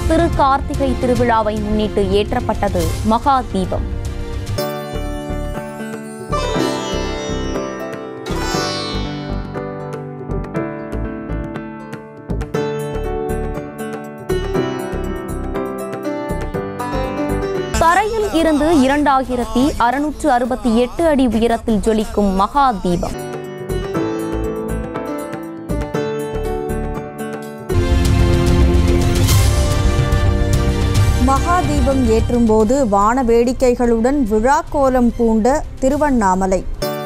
திரு கார்த்திகை திருவிழாவை முன்னிட்டு ஏற்றப்பட்டது மகா தீபம் தரையில் இருந்து இரண்டாயிரத்தி அறுநூற்று அறுபத்தி எட்டு அடி உயரத்தில் ஜொலிக்கும் மகா தீபம் மகாதீபம் ஏற்றும்போது வான வேடிக்கைகளுடன் விழா கோலம் பூண்ட திருவண்ணாமலை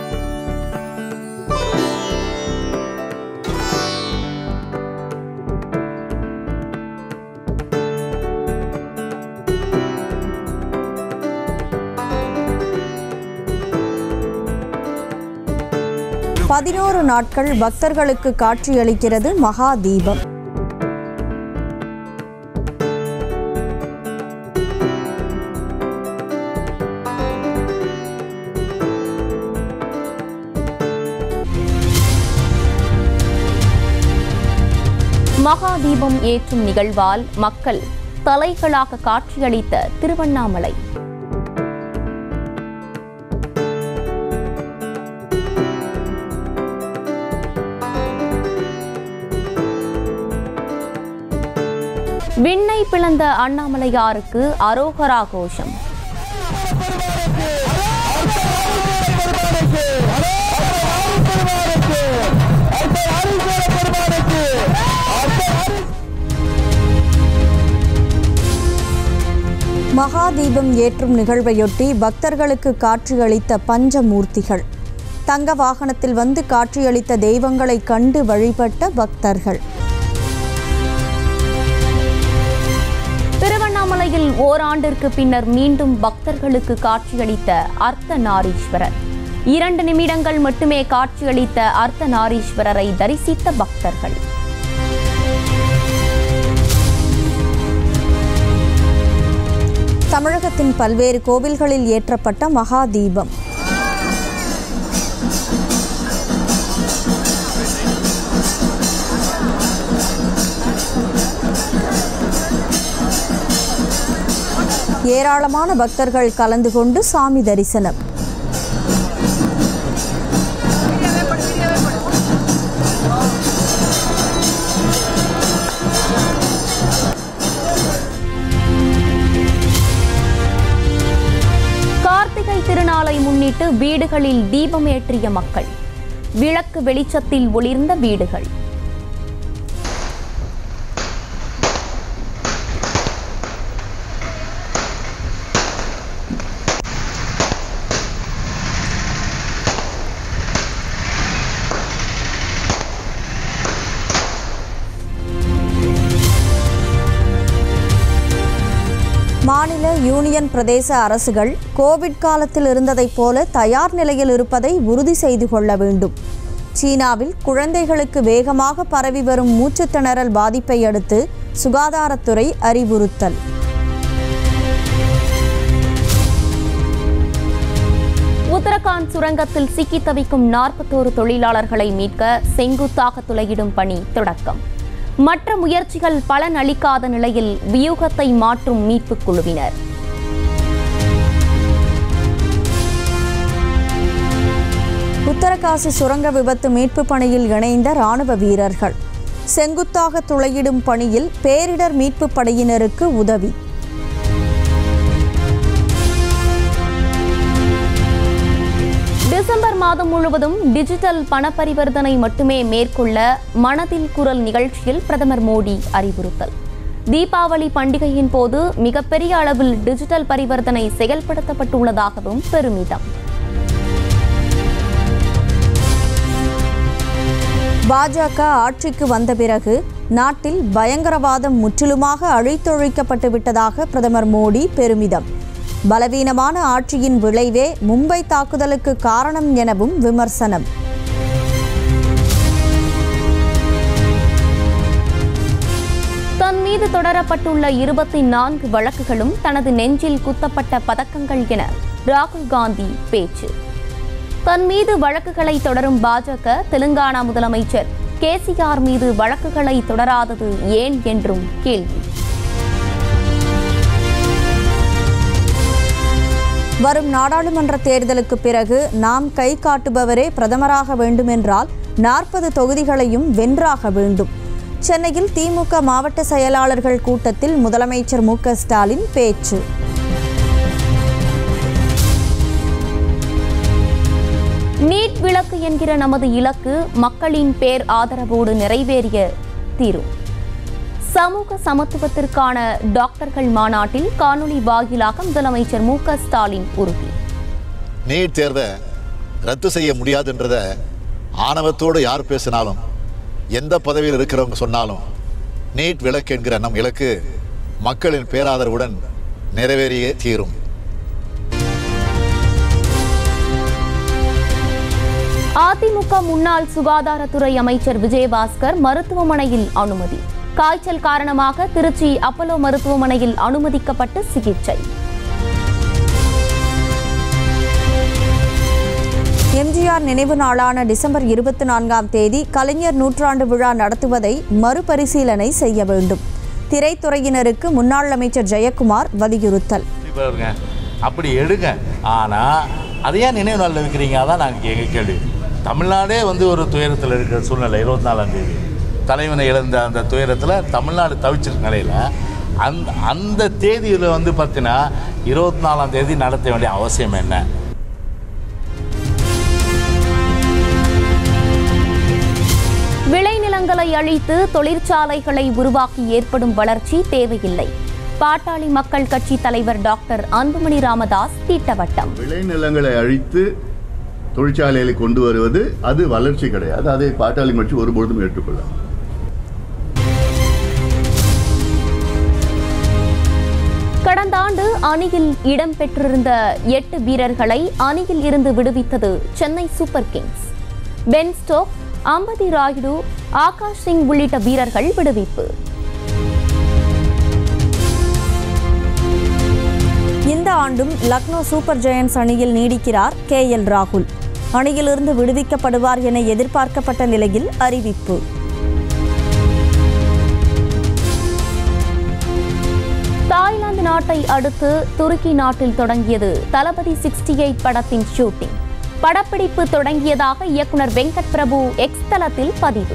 பதினோரு நாட்கள் பக்தர்களுக்கு காட்சியளிக்கிறது மகாதீபம் மகா தீபம் ஏற்றும் நிகழ்வால் மக்கள் தலைகளாக காட்சியளித்த திருவண்ணாமலை விண்ணை பிளந்த அண்ணாமலையாருக்கு அரோகரா கோஷம் மகாதீபம் ஏற்றும் நிகழ்வையொட்டி பக்தர்களுக்கு காட்சியளித்த பஞ்சமூர்த்திகள் தங்க வாகனத்தில் வந்து காட்சியளித்த தெய்வங்களை கண்டு வழிபட்ட பக்தர்கள் திருவண்ணாமலையில் ஓராண்டிற்கு பின்னர் மீண்டும் பக்தர்களுக்கு காட்சியளித்த அர்த்த நாரீஸ்வரர் இரண்டு நிமிடங்கள் மட்டுமே காட்சியளித்த அர்த்த நாரீஸ்வரரை தரிசித்த பக்தர்கள் தமிழகத்தின் பல்வேறு கோவில்களில் ஏற்றப்பட்ட மகாதீபம் ஏராளமான பக்தர்கள் கலந்து கொண்டு சாமி தரிசனம் கார்த்திகை திருநாளை முன்னிட்டு வீடுகளில் தீபம் ஏற்றிய மக்கள் விளக்கு வெளிச்சத்தில் ஒளிர்ந்த வீடுகள் மாநில யூனியன் பிரதேச அரசுகள் கோவிட் காலத்தில் இருந்ததைப் போல தயார் நிலையில் இருப்பதை உறுதி செய்து கொள்ள வேண்டும் சீனாவில் குழந்தைகளுக்கு வேகமாக பரவி வரும் மூச்சுத்திணறல் பாதிப்பை அடுத்து சுகாதாரத்துறை அறிவுறுத்தல் உத்தரகாண்ட் சுரங்கத்தில் சிக்கி தவிக்கும் நாற்பத்தோரு தொழிலாளர்களை மீட்க செங்குத்தாக துளையிடும் பணி தொடக்கம் மற்ற முயற்சிகள் பலன் அளிக்காத நிலையில் வியூகத்தை மாற்றும் மீட்புக் குழுவினர் உத்தரகாசி சுரங்க விபத்து மீட்பு பணியில் இணைந்த ராணுவ வீரர்கள் செங்குத்தாக துளையிடும் பணியில் பேரிடர் மீட்பு படையினருக்கு உதவி டிசம்பர் மாதம் முழுவதும் டிஜிட்டல் பண பரிவர்த்தனை மட்டுமே மேற்கொள்ள மனதில் குரல் நிகழ்ச்சியில் பிரதமர் மோடி அறிவுறுத்தல் தீபாவளி பண்டிகையின் போது மிகப்பெரிய அளவில் டிஜிட்டல் பரிவர்த்தனை செயல்படுத்தப்பட்டுள்ளதாகவும் பெருமிதம் பாஜக ஆட்சிக்கு வந்த பிறகு நாட்டில் பயங்கரவாதம் முற்றிலுமாக அழித்தொழிக்கப்பட்டு விட்டதாக பிரதமர் மோடி பெருமிதம் பலவீனமான ஆட்சியின் விளைவே மும்பை தாக்குதலுக்கு காரணம் எனவும் விமர்சனம் தன் மீது தொடரப்பட்டுள்ள இருபத்தி நான்கு வழக்குகளும் தனது நெஞ்சில் குத்தப்பட்ட பதக்கங்கள் என ராகுல் காந்தி பேச்சு தன் மீது வழக்குகளை தொடரும் பாஜக தெலுங்கானா முதலமைச்சர் கேசிஆர் மீது வழக்குகளை தொடராதது ஏன் என்றும் கேள்வி வரும் நாடாளுமன்ற தேர்தலுக்கு பிறகு நாம் கை காட்டுபவரே பிரதமராக வேண்டுமென்றால் நாற்பது தொகுதிகளையும் வென்றாக வேண்டும் சென்னையில் திமுக மாவட்ட செயலாளர்கள் கூட்டத்தில் முதலமைச்சர் மு க ஸ்டாலின் பேச்சு நீட் விளக்கு என்கிற நமது இலக்கு மக்களின் பேர் ஆதரவோடு நிறைவேறிய தீரும் சமூக சமத்துவத்திற்கான டாக்டர்கள் மாநாட்டில் காணொலி வாயிலாக முதலமைச்சர் மு க ஸ்டாலின் உறுதி நீட் தேர்வை ரத்து செய்ய முடியாதுன்றத ஆணவத்தோடு யார் பேசினாலும் எந்த பதவியில் இருக்கிறவங்க சொன்னாலும் நீட் விலக்கு என்கிற நம் இலக்கு மக்களின் பேராதரவுடன் நிறைவேறியே தீரும் அதிமுக முன்னாள் சுகாதாரத்துறை அமைச்சர் விஜயபாஸ்கர் மருத்துவமனையில் அனுமதி காய்ச்சல் காரணமாக திருச்சி அப்பலோ மருத்துவமனையில் அனுமதிக்கப்பட்டு சிகிச்சை எம்ஜிஆர் நினைவு நாளான டிசம்பர் இருபத்தி நான்காம் தேதி கலைஞர் நூற்றாண்டு விழா நடத்துவதை மறுபரிசீலனை செய்ய வேண்டும் திரைத்துறையினருக்கு முன்னாள் அமைச்சர் ஜெயக்குமார் வலியுறுத்தல் பாருங்க அப்படி எடுங்க ஆனால் அதை ஏன் நினைவு நாளில் வைக்கிறீங்க அதான் நாங்கள் எங்கள் கேள்வி தமிழ்நாடே வந்து ஒரு துயரத்தில் இருக்கிற சூழ்நிலை இருபத்தி நாலாம் தேதி தலைவனை இழந்த அந்த துயரத்தில் தமிழ்நாடு தவிச்சிருக்க நிலையில் அந்த அந்த தேதியில் வந்து பார்த்தீங்கன்னா இருபத்தி நாலாம் தேதி நடத்த வேண்டிய அவசியம் என்ன விளைநிலங்களை அழித்து தொழிற்சாலைகளை உருவாக்கி ஏற்படும் வளர்ச்சி தேவையில்லை பாட்டாளி மக்கள் கட்சி தலைவர் டாக்டர் அன்புமணி ராமதாஸ் திட்டவட்டம் விளைநிலங்களை அழித்து தொழிற்சாலைகளை கொண்டு வருவது அது வளர்ச்சி கிடையாது அதை பாட்டாளி கட்சி ஒருபொழுதும் ஏற்றுக்கொள்ளாது கடந்த ஆண்டு அணியில் இடம்பெற்றிருந்த எட்டு வீரர்களை அணியில் இருந்து விடுவித்தது Chennai super kings Ben Stoke Ambati Rayudu Akash Singh உள்ளிட்ட வீரர்கள் விடுவிப்பு இந்த ஆண்டும் லக்னோ சூப்பர் ஜெயண்ட்ஸ் அணியில் நீடிக்கிறார் கே எல் ராகுல் அணியிலிருந்து விடுவிக்கப்படுவார் என எதிர்பார்க்கப்பட்ட நிலையில் அறிவிப்பு தாய்லாந்து நாட்டை அடுத்து துருக்கி நாட்டில் தொடங்கியது தளபதி சிக்ஸ்டி எயிட் படத்தின் ஷூட்டிங் படப்பிடிப்பு தொடங்கியதாக இயக்குனர் வெங்கட் பிரபு எக்ஸ் தளத்தில் பதிவு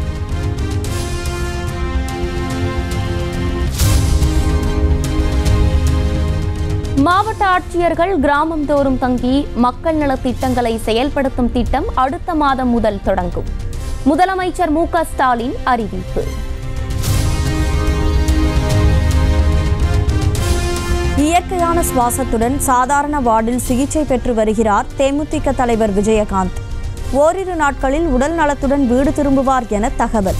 மாவட்ட ஆட்சியர்கள் கிராமம் தோறும் தங்கி மக்கள் நலத் திட்டங்களை செயல்படுத்தும் திட்டம் அடுத்த மாதம் முதல் தொடங்கும் முதலமைச்சர் மு க ஸ்டாலின் அறிவிப்பு இயற்கையான சுவாசத்துடன் சாதாரண வார்டில் சிகிச்சை பெற்று வருகிறார் தேமுதிக தலைவர் விஜயகாந்த் ஓரிரு நாட்களில் உடல் நலத்துடன் வீடு திரும்புவார் என தகவல்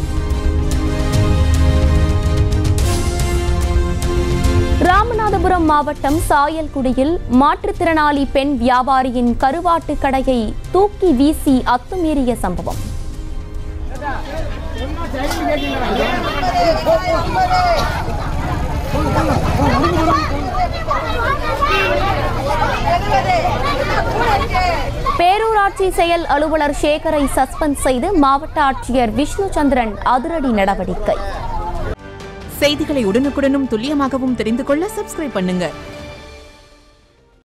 ராமநாதபுரம் மாவட்டம் சாயல்குடியில் மாற்றுத்திறனாளி பெண் வியாபாரியின் கருவாட்டு கடையை தூக்கி வீசி அத்துமீறிய சம்பவம் பேரூராட்சி செயல் அலுவலர் சேகரை சஸ்பெண்ட் செய்து மாவட்ட ஆட்சியர் விஷ்ணு சந்திரன் அதிரடி நடவடிக்கை செய்திகளை உடனுக்குடனும் துல்லியமாகவும் தெரிந்து கொள்ள சப்ஸ்கிரைப் பண்ணுங்க